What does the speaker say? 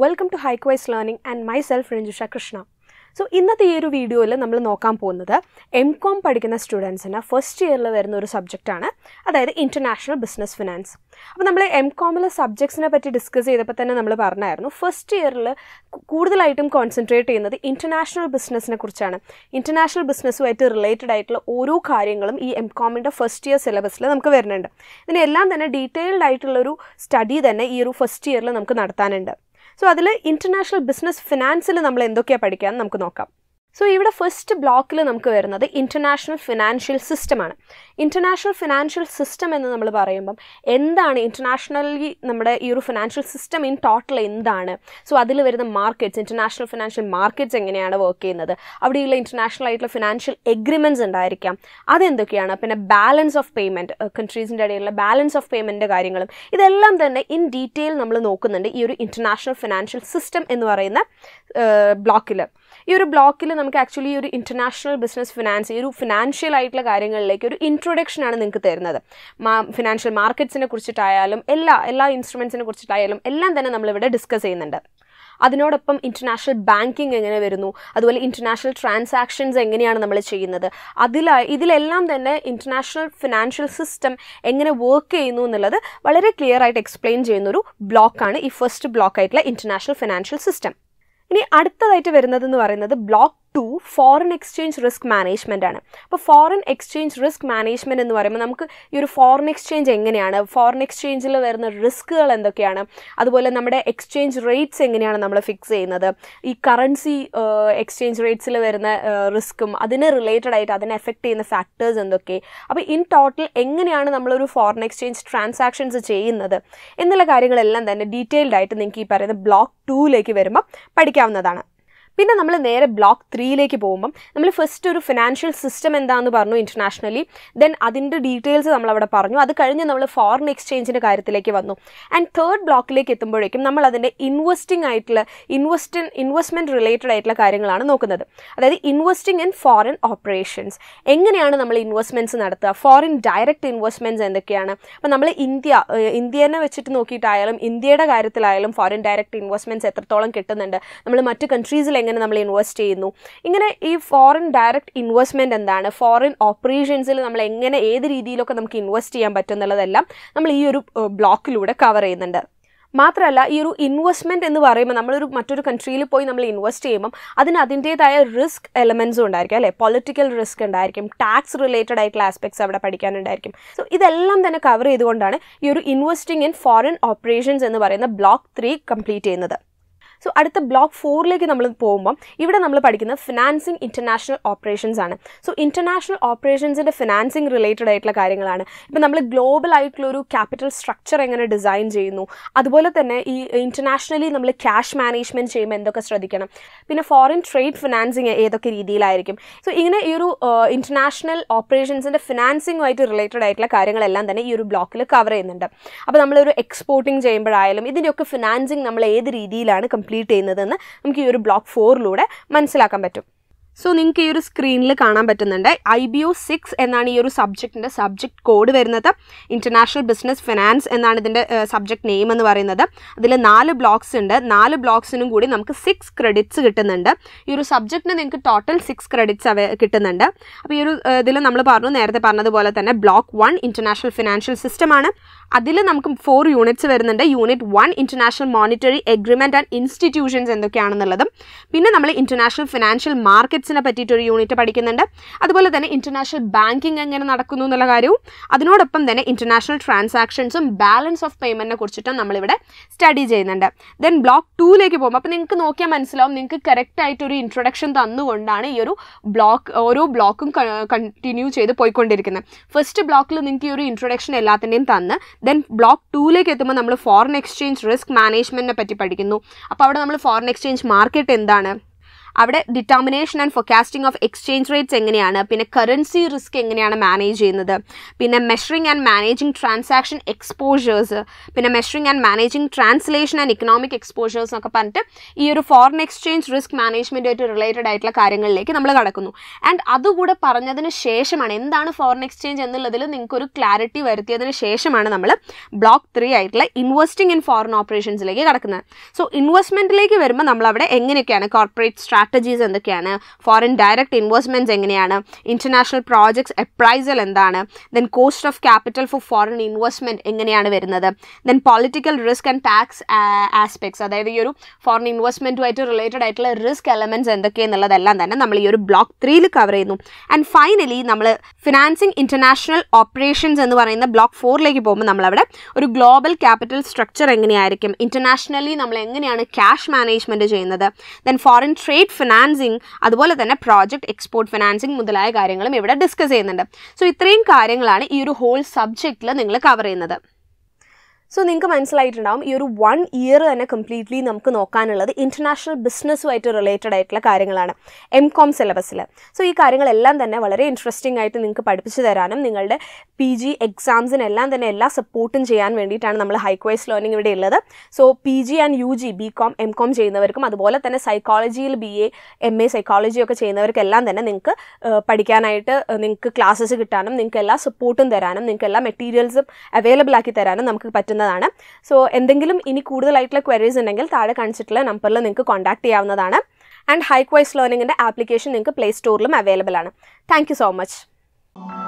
welcome to Hyquise learning and myself Ranjusha Krishna so ഇന്നത്തെ ഈ ഒരു വീഡിയോയിൽ നമ്മൾ നോക്കാൻ പോകുന്നത് എം കോം പഠിക്കുന്ന സ്റ്റുഡൻസിന് ഫസ്റ്റ് ഇയറിൽ വരുന്ന ഒരു സബ്ജക്റ്റാണ് അതായത് ഇൻ്റർനാഷണൽ ബിസിനസ് ഫിനാൻസ് അപ്പോൾ നമ്മൾ എം കോമിലെ സബ്ജക്ട്സിനെ പറ്റി ഡിസ്കസ് ചെയ്തപ്പോൾ തന്നെ നമ്മൾ പറഞ്ഞായിരുന്നു ഫസ്റ്റ് ഇയറിൽ കൂടുതലായിട്ടും കോൺസെൻട്രേറ്റ് ചെയ്യുന്നത് ഇൻ്റർനാഷണൽ ബിസിനസ്സിനെ കുറിച്ചാണ് ഇൻ്റർനാഷണൽ ബിസിനസ്സുമായിട്ട് റിലേറ്റഡ് ആയിട്ടുള്ള ഓരോ കാര്യങ്ങളും ഈ എം കോമിൻ്റെ ഫസ്റ്റ് ഇയർ സിലബസിൽ നമുക്ക് വരുന്നുണ്ട് ഇതിനെല്ലാം തന്നെ ഡീറ്റെയിൽഡ് ആയിട്ടുള്ളൊരു സ്റ്റഡി തന്നെ ഈ ഒരു ഫസ്റ്റ് ഇയറിൽ നമുക്ക് നടത്താനുണ്ട് സോ അതിൽ ഇൻ്റർനാഷണൽ ബിസിനസ് ഫിനാൻസിൽ നമ്മൾ എന്തൊക്കെയാണ് പഠിക്കാമെന്ന് നമുക്ക് നോക്കാം സോ ഇവിടെ ഫസ്റ്റ് ബ്ലോക്കിൽ നമുക്ക് വരുന്നത് ഇൻ്റർനാഷണൽ ഫിനാൻഷ്യൽ സിസ്റ്റമാണ് ഇൻ്റർനാഷണൽ ഫിനാൻഷ്യൽ സിസ്റ്റം എന്ന് നമ്മൾ പറയുമ്പം എന്താണ് ഇൻ്റർനാഷണലി നമ്മുടെ ഈ ഒരു ഫിനാൻഷ്യൽ സിസ്റ്റം ഇൻ ടോട്ടൽ എന്താണ് സോ അതിൽ വരുന്ന മാർക്കറ്റ്സ് ഇൻ്റർനാഷണൽ ഫിനാൻഷ്യൽ മാർക്കറ്റ്സ് എങ്ങനെയാണ് വർക്ക് ചെയ്യുന്നത് അവിടെയുള്ള ഇൻ്റർനാഷണൽ ആയിട്ടുള്ള ഫിനാൻഷ്യൽ എഗ്രിമെൻറ്റ്സ് ഉണ്ടായിരിക്കാം അതെന്തൊക്കെയാണ് പിന്നെ ബാലൻസ് ഓഫ് പേയ്മെൻറ്റ് കൺട്രീസിൻ്റെ ഇടയിലുള്ള ബാലൻസ് ഓഫ് പേയ്മെൻറ്റിൻ്റെ കാര്യങ്ങളും ഇതെല്ലാം തന്നെ ഇൻ ഡീറ്റെയിൽ നമ്മൾ നോക്കുന്നുണ്ട് ഈ ഒരു ഇൻ്റർനാഷണൽ ഫിനാൻഷ്യൽ സിസ്റ്റം എന്ന് പറയുന്ന ബ്ലോക്കിൽ ഈ ഒരു ബ്ലോക്കിൽ നമുക്ക് ആക്ച്വലി ഈ ഒരു ഇൻ്റർനാഷണൽ ബിസിനസ് ഫിനാൻസ് ഈ ഒരു ഫിനാൻഷ്യൽ ആയിട്ടുള്ള കാര്യങ്ങളിലേക്ക് ഒരു ഇൻട്രൊഡക്ഷനാണ് നിങ്ങൾക്ക് തരുന്നത് മാ ഫിനാൻഷ്യൽ മാർക്കറ്റ്സിനെ കുറിച്ചിട്ടായാലും എല്ലാ എല്ലാ ഇൻസ്ട്രുമെൻസിനെ കുറിച്ചിട്ടായാലും എല്ലാം തന്നെ നമ്മളിവിടെ ഡിസ്കസ് ചെയ്യുന്നുണ്ട് അതിനോടൊപ്പം ഇൻ്റർനാഷണൽ ബാങ്കിങ് എങ്ങനെ വരുന്നു അതുപോലെ ഇൻ്റർനാഷണൽ ട്രാൻസാക്ഷൻസ് എങ്ങനെയാണ് നമ്മൾ ചെയ്യുന്നത് അതിൽ ഇതിലെല്ലാം തന്നെ ഇൻ്റർനാഷണൽ ഫിനാൻഷ്യൽ സിസ്റ്റം എങ്ങനെ വർക്ക് ചെയ്യുന്നു എന്നുള്ളത് വളരെ ക്ലിയർ ആയിട്ട് എക്സ്പ്ലെയിൻ ചെയ്യുന്ന ഒരു ബ്ലോക്കാണ് ഈ ഫസ്റ്റ് ബ്ലോക്ക് ആയിട്ടുള്ള ഇൻ്റർനാഷണൽ ഫിനാൻഷ്യൽ സിസ്റ്റം ഇനി അടുത്തതായിട്ട് വരുന്നതെന്ന് പറയുന്നത് block two foreign exchange risk management ആണ് അപ്പോൾ ഫോറിൻ എക്സ്ചേഞ്ച് റിസ്ക് മാനേജ്മെൻറ്റ് എന്ന് പറയുമ്പോൾ നമുക്ക് ഈ ഒരു ഫോറിൻ എക്സ്ചേഞ്ച് എങ്ങനെയാണ് ഫോറിൻ എക്സ്ചേഞ്ചിൽ വരുന്ന റിസ്ക്കുകൾ എന്തൊക്കെയാണ് അതുപോലെ നമ്മുടെ എക്സ്ചേഞ്ച് റേറ്റ്സ് എങ്ങനെയാണ് നമ്മൾ ഫിക്സ് ചെയ്യുന്നത് ഈ കറൻസി എക്സ്ചേഞ്ച് റേറ്റ്സിൽ വരുന്ന റിസ്ക്കും അതിന് റിലേറ്റഡ് ആയിട്ട് അതിനെ എഫക്റ്റ് ചെയ്യുന്ന ഫാക്ടേഴ്സ് എന്തൊക്കെ അപ്പോൾ ഇൻ ടോട്ടൽ എങ്ങനെയാണ് നമ്മളൊരു ഫോറിൻ എക്സ്ചേഞ്ച് ട്രാൻസാക്ഷൻസ് ചെയ്യുന്നത് എന്നുള്ള കാര്യങ്ങളെല്ലാം തന്നെ ഡീറ്റെയിൽഡ് ആയിട്ട് നിങ്ങൾക്ക് ഈ പറയുന്ന ബ്ലോക്ക് ടൂയിലേക്ക് വരുമ്പോൾ പഠിക്കാവുന്നതാണ് പിന്നെ നമ്മൾ നേരെ ബ്ലോക്ക് ത്രീയിലേക്ക് പോകുമ്പം നമ്മൾ ഫസ്റ്റ് ഒരു ഫിനാൻഷ്യൽ സിസ്റ്റം എന്താണെന്ന് പറഞ്ഞു ഇൻ്റർനാഷണലി ദെൻ അതിൻ്റെ ഡീറ്റെയിൽസ് നമ്മളവിടെ പറഞ്ഞു അത് കഴിഞ്ഞ് നമ്മൾ ഫോറിൻ എക്സ്ചേഞ്ചിൻ്റെ കാര്യത്തിലേക്ക് വന്നു ആൻഡ് തേർഡ് ബ്ലോക്കിലേക്ക് എത്തുമ്പോഴേക്കും നമ്മൾ അതിൻ്റെ ഇൻവെസ്റ്റിംഗ് ആയിട്ടുള്ള ഇൻവെസ്റ്റ് ഇൻവെസ്റ്റ്മെൻറ്റ് റിലേറ്റഡ് ആയിട്ടുള്ള കാര്യങ്ങളാണ് നോക്കുന്നത് അതായത് ഇൻവെസ്റ്റിംഗ് ഇൻ ഫോറിൻ ഓപ്പറേഷൻസ് എങ്ങനെയാണ് നമ്മൾ ഇൻവെസ്റ്റ്മെൻറ്റ്സ് നടത്തുക ഫോറിൻ ഡയറക്റ്റ് ഇൻവെസ്റ്റ്മെൻറ്റ്സ് എന്തൊക്കെയാണ് അപ്പോൾ നമ്മൾ ഇന്ത്യ ഇന്ത്യനെ വെച്ചിട്ട് നോക്കിയിട്ടായാലും ഇന്ത്യയുടെ കാര്യത്തിലായാലും ഫോറിൻ ഡയറക്റ്റ് ഇൻവെസ്റ്റ്മെൻറ്റ്സ് എത്രത്തോളം കിട്ടുന്നുണ്ട് നമ്മൾ മറ്റ് കൺട്രീസിൽ എങ്ങനെ നമ്മൾ ഇൻവെസ്റ്റ് ചെയ്യുന്നു ഇങ്ങനെ ഈ ഫോറിൻ ഡയറക്റ്റ് ഇൻവെസ്റ്റ്മെൻറ്റ് എന്താണ് ഫോറിൻ ഓപ്പറേഷൻസിൽ നമ്മൾ എങ്ങനെ ഏത് രീതിയിലൊക്കെ നമുക്ക് ഇൻവെസ്റ്റ് ചെയ്യാൻ പറ്റും എന്നുള്ളതെല്ലാം നമ്മൾ ഈ ഒരു ബ്ലോക്കിലൂടെ കവർ ചെയ്യുന്നുണ്ട് മാത്രമല്ല ഈ ഒരു ഇൻവെസ്റ്റ്മെൻറ്റ് എന്ന് പറയുമ്പോൾ നമ്മളൊരു മറ്റൊരു കൺട്രിയിൽ പോയി നമ്മൾ ഇൻവെസ്റ്റ് ചെയ്യുമ്പം അതിന് അതിൻ്റേതായ റിസ്ക് എലമെൻസും ഉണ്ടായിരിക്കും അല്ലേ പൊളിറ്റിക്കൽ റിസ്ക് ഉണ്ടായിരിക്കും ടാക്സ് റിലേറ്റഡ് ആയിട്ടുള്ള ആസ്പെക്ട്സ് അവിടെ പഠിക്കാനുണ്ടായിരിക്കും സോ ഇതെല്ലാം തന്നെ കവർ ചെയ്തുകൊണ്ടാണ് ഈ ഒരു ഇൻവെസ്റ്റിംഗ് ഇൻ ഫോറിൻ ഓപ്പറേഷൻസ് എന്ന് പറയുന്ന ബ്ലോക്ക് ത്രീ കംപ്ലീറ്റ് ചെയ്യുന്നത് സോ അടുത്ത ബ്ലോക്ക് ഫോറിലേക്ക് നമ്മൾ പോകുമ്പം ഇവിടെ നമ്മൾ പഠിക്കുന്നത് ഫിനാൻസിങ് ഇൻ്റർനാഷണൽ ഓപ്പറേഷൻസ് ആണ് സോ ഇൻ്റർനാഷണൽ ഓപ്പറേഷൻസിൻ്റെ ഫിനാൻസിങ് റിലേറ്റഡ് ആയിട്ടുള്ള കാര്യങ്ങളാണ് ഇപ്പം നമ്മൾ ഗ്ലോബൽ ആയിട്ടുള്ള ഒരു ക്യാപിറ്റൽ സ്ട്രക്ചർ എങ്ങനെ ഡിസൈൻ ചെയ്യുന്നു അതുപോലെ തന്നെ ഈ ഇൻ്റർനാഷണലി നമ്മൾ ക്യാഷ് മാനേജ്മെൻറ്റ് ചെയ്യുമ്പോൾ എന്തൊക്കെ ശ്രദ്ധിക്കണം പിന്നെ ഫോറിൻ ട്രേഡ് ഫിനാൻസിങ് ഏതൊക്കെ രീതിയിലായിരിക്കും സോ ഇങ്ങനെ ഈ ഒരു ഇൻ്റർനാഷണൽ ഓപ്പറേഷൻസിൻ്റെ ഫിനാൻസിങ്ങുമായിട്ട് റിലേറ്റഡ് ആയിട്ടുള്ള കാര്യങ്ങളെല്ലാം തന്നെ ഈ ഒരു ബ്ലോക്കിൽ കവർ ചെയ്യുന്നുണ്ട് അപ്പോൾ നമ്മളൊരു എക്സ്പോർട്ടിങ് ചെയ്യുമ്പോഴായാലും ഇതിൻ്റെയൊക്കെ ഫിനാൻസിങ് നമ്മൾ ഏത് രീതിയിലാണ് കംപ്ലീറ്റ് ചെയ്യുന്നതെന്ന് നമുക്ക് ഈ ഒരു ബ്ലോക്ക് ഫോറിലൂടെ മനസ്സിലാക്കാൻ പറ്റും സോ നിങ്ങൾക്ക് ഈ ഒരു സ്ക്രീനിൽ കാണാൻ പറ്റുന്നുണ്ട് ഐ ബി ഒ സിക്സ് എന്നാണ് ഈ ഒരു സബ്ജക്റ്റിൻ്റെ സബ്ജക്റ്റ് കോഡ് വരുന്നത് ഇൻ്റർനാഷണൽ ബിസിനസ് ഫിനാൻസ് എന്നാണ് ഇതിൻ്റെ സബ്ജക്റ്റ് നെയിം എന്ന് പറയുന്നത് അതിൽ നാല് ബ്ലോക്സ് ഉണ്ട് നാല് ബ്ലോക്സിനും കൂടി നമുക്ക് സിക്സ് ക്രെഡിറ്റ്സ് കിട്ടുന്നുണ്ട് ഈ ഒരു സബ്ജക്റ്റിന് നിങ്ങൾക്ക് ടോട്ടൽ സിക്സ് ക്രെഡിറ്റ്സ് അവ കിട്ടുന്നുണ്ട് അപ്പോൾ ഈ ഒരു ഇതിൽ നമ്മൾ പറഞ്ഞു നേരത്തെ പറഞ്ഞതുപോലെ തന്നെ ബ്ലോക്ക് വൺ ഇൻ്റർനാഷണൽ ഫിനാൻഷ്യൽ സിസ്റ്റമാണ് അതിൽ നമുക്ക് ഫോർ യൂണിറ്റ്സ് വരുന്നുണ്ട് unit one international monetary agreement and institutions എന്തൊക്കെയാണെന്നുള്ളതും പിന്നെ നമ്മൾ ഇൻ്റർനാഷണൽ ഫിനാൻഷ്യൽ മാർക്കറ്റ്സിനെ പറ്റിയിട്ട് ഒരു യൂണിറ്റ് പഠിക്കുന്നുണ്ട് അതുപോലെ തന്നെ ഇൻ്റർനാഷണൽ ബാങ്കിങ് എങ്ങനെ നടക്കുന്നു എന്നുള്ള കാര്യവും അതിനോടൊപ്പം തന്നെ ഇൻ്റർനാഷണൽ ട്രാൻസാക്ഷൻസും ബാലൻസ് ഓഫ് പേയ്മെൻറ്റിനെ കുറിച്ചിട്ടും നമ്മളിവിടെ സ്റ്റഡി ചെയ്യുന്നുണ്ട് ദെൻ ബ്ലോക്ക് ടൂയിലേക്ക് പോകുമ്പോൾ അപ്പോൾ നിങ്ങൾക്ക് നോക്കിയാൽ മനസ്സിലാവും നിങ്ങൾക്ക് കറക്റ്റ് ആയിട്ട് ഒരു ഇൻട്രൊഡക്ഷൻ തന്നുകൊണ്ടാണ് ഈ ഒരു ബ്ലോക്ക് ഓരോ ബ്ലോക്കും കണ്ടിന്യൂ ചെയ്ത് പോയിക്കൊണ്ടിരിക്കുന്നത് ഫസ്റ്റ് ബ്ലോക്കിൽ നിങ്ങൾക്ക് ഈ ഒരു ഇൻട്രൊഡക്ഷൻ എല്ലാത്തിൻ്റെയും തന്ന് ദെൻ ബ്ലോക്ക് ടൂയിലേക്ക് എത്തുമ്പോൾ നമ്മൾ ഫോറിൻ എക്സ്ചേഞ്ച് റിസ്ക് മാനേജ്മെൻറ്റിനെ പറ്റി പഠിക്കുന്നു അപ്പോൾ അവിടെ നമ്മൾ ഫോറിൻ എക്സ്ചേഞ്ച് മാർക്കറ്റ് എന്താണ് അവിടെ determination and forecasting of exchange rates എങ്ങനെയാണ് പിന്നെ കറൻസി റിസ്ക് എങ്ങനെയാണ് മാനേജ് ചെയ്യുന്നത് പിന്നെ measuring and managing transaction exposures പിന്നെ measuring and managing translation and economic exposures എന്നൊക്കെ പറഞ്ഞിട്ട് ഈ ഒരു ഫോറിൻ എക്സ്ചേഞ്ച് റിസ്ക് മാനേജ്മെൻറ്റുമായിട്ട് റിലേറ്റഡ് ആയിട്ടുള്ള കാര്യങ്ങളിലേക്ക് നമ്മൾ കടക്കുന്നു ആൻഡ് അതുകൂടെ പറഞ്ഞതിന് ശേഷമാണ് എന്താണ് ഫോറിൻ എക്സ്ചേഞ്ച് എന്നുള്ളതിൽ നിങ്ങൾക്ക് ഒരു ക്ലാരിറ്റി വരുത്തിയതിന് ശേഷമാണ് നമ്മൾ ബ്ലോക്ക് ത്രീ ആയിട്ടുള്ള ഇൻവെസ്റ്റിംഗ് ഇൻ ഫോറിൻ ഓപ്പറേഷൻസിലേക്ക് കടക്കുന്നത് സോ ഇൻവെസ്റ്റ്മെൻറ്റിലേക്ക് വരുമ്പോൾ നമ്മൾ അവിടെ എങ്ങനെയൊക്കെയാണ് കോർപ്പറേറ്റ് സ്ട്രാറ്റജീസ് എന്തൊക്കെയാണ് ഫോറിൻ ഡയറക്റ്റ് ഇൻവെസ്റ്റ്മെൻറ്റ്സ് എങ്ങനെയാണ് ഇൻ്റർനാഷണൽ പ്രോജക്ട്സ് അപ്രൈസൽ എന്താണ് then cost of capital for foreign investment എങ്ങനെയാണ് വരുന്നത് then political risk and tax aspects അതായത് ഈ ഒരു ഫോറിൻ ഇൻവെസ്റ്റ്മെൻറ്റുമായിട്ട് റിലേറ്റഡ് ആയിട്ടുള്ള റിസ്ക് എലമെൻറ്റ്സ് എന്തൊക്കെയെന്നുള്ളതെല്ലാം തന്നെ നമ്മൾ ഈ ഒരു ബ്ലോക്ക് ത്രീയിൽ കവർ ചെയ്യുന്നു ആൻഡ് ഫൈനലി നമ്മൾ ഫിനാൻസിങ് ഇൻ്റർനാഷണൽ ഓപ്പറേഷൻസ് എന്ന് പറയുന്ന ബ്ലോക്ക് ഫോറിലേക്ക് പോകുമ്പോൾ നമ്മളവിടെ ഒരു ഗ്ലോബൽ ക്യാപിറ്റൽ സ്ട്രക്ചർ എങ്ങനെയായിരിക്കും ഇൻ്റർനാഷണലി നമ്മൾ എങ്ങനെയാണ് ക്യാഷ് മാനേജ്മെൻറ്റ് ചെയ്യുന്നത് ദെൻ ഫോറിൻ ട്രേഡ് ഫിനാൻസിങ് അതുപോലെ തന്നെ പ്രോജക്റ്റ് എക്സ്പോർട്ട് ഫിനാൻസിങ് മുതലായ കാര്യങ്ങളും ഇവിടെ ഡിസ്കസ് ചെയ്യുന്നുണ്ട് സോ ഇത്രയും കാര്യങ്ങളാണ് ഈ ഒരു ഹോൾ സബ്ജക്റ്റിൽ നിങ്ങൾ കവർ ചെയ്യുന്നത് സോ നിങ്ങൾക്ക് മനസ്സിലായിട്ടുണ്ടാവും ഈ ഒരു വൺ ഇയർ തന്നെ കംപ്ലീറ്റ്ലി നമുക്ക് നോക്കാനുള്ളത് ഇൻ്റർനാഷണൽ ബിസിനസ്സുമായിട്ട് റിലേറ്റഡ് ആയിട്ടുള്ള കാര്യങ്ങളാണ് എം കോം സിലബസിൽ സോ ഈ കാര്യങ്ങളെല്ലാം തന്നെ വളരെ ഇൻട്രസ്റ്റിംഗ് ആയിട്ട് നിങ്ങൾക്ക് പഠിപ്പിച്ചു തരാനും നിങ്ങളുടെ പി ജി എക്സാംസിനെല്ലാം തന്നെ എല്ലാ സപ്പോർട്ടും ചെയ്യാൻ വേണ്ടിയിട്ടാണ് നമ്മൾ ഹൈക്വൈസ് ലേണിംഗ് ഇവിടെ ഉള്ളത് so P G and U G B com M com ചെയ്യുന്നവർക്കും അതുപോലെ തന്നെ സൈക്കോളജിയിൽ B A M A psychology ഒക്കെ ചെയ്യുന്നവർക്കെല്ലാം തന്നെ നിങ്ങൾക്ക് പഠിക്കാനായിട്ട് നിങ്ങൾക്ക് ക്ലാസ്സസ് കിട്ടാനും നിങ്ങൾക്ക് എല്ലാ സപ്പോർട്ടും തരാനും നിങ്ങൾക്ക് എല്ലാ മെറ്റീരിയൽസും അവൈലബിൾ ആക്കി തരാനും നമുക്ക് പറ്റുന്നതാണ് സോ എന്തെങ്കിലും ഇനി കൂടുതലായിട്ടുള്ള ക്വയറീസ് ഉണ്ടെങ്കിൽ താഴെ കാണിച്ചിട്ടുള്ള നമ്പറിൽ നിങ്ങൾക്ക് കോൺടാക്ട് ചെയ്യാവുന്നതാണ് ആൻഡ് ഹൈക്വൈസ് ലേണിംഗിൻ്റെ ആപ്ലിക്കേഷൻ നിങ്ങൾക്ക് പ്ലേ സ്റ്റോറിലും അവൈലബിൾ ആണ് താങ്ക് സോ മച്ച്